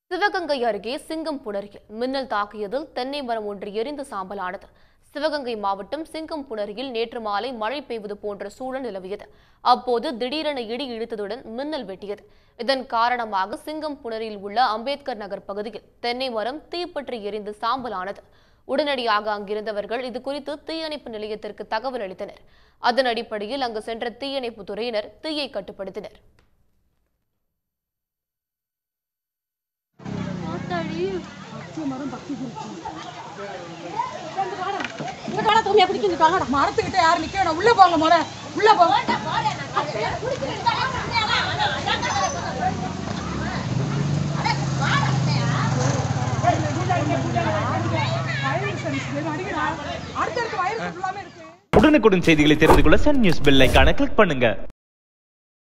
சிவகங்கை அருகே சிங்கம்புணரியில் மின்னல் தாக்கியதில் தென்னை மரம் ஒன்று எரிந்து சாம்பலானது சிவகங்கை மாவட்டம் சிங்கம்புணரியில் நேற்று மாலை மழை பெய்வது போன்ற சூழல் நிலவியது அப்போது திடீரென இடி இழுத்ததுடன் மின்னல் வெட்டியது இதன் காரணமாக சிங்கம்புணரியில் உள்ள அம்பேத்கர் நகர் பகுதியில் தென்னை மரம் தீப்பற்றி எரிந்து சாம்பலானது உடனடியாக அங்கிருந்தவர்கள் இது குறித்து தீயணைப்பு நிலையத்திற்கு தகவல் அளித்தனர் அதன் அடிப்படையில் அங்கு சென்ற தீயணைப்பு துறையினர் தீயை கட்டுப்படுத்தினர் மரத்துக்கிட்ட யாரும் நிக்க வேணாம் உள்ள போங்க முத உள்ள போங்க அடுத்தடுத்து வயர் ஃபுல்லாமே இருக்கு உடனுக்குடன் செய்திகளை தெரிந்து கொள்ள சன் நியூஸ் பெல் ஐகானை கிளிக் பண்ணுங்க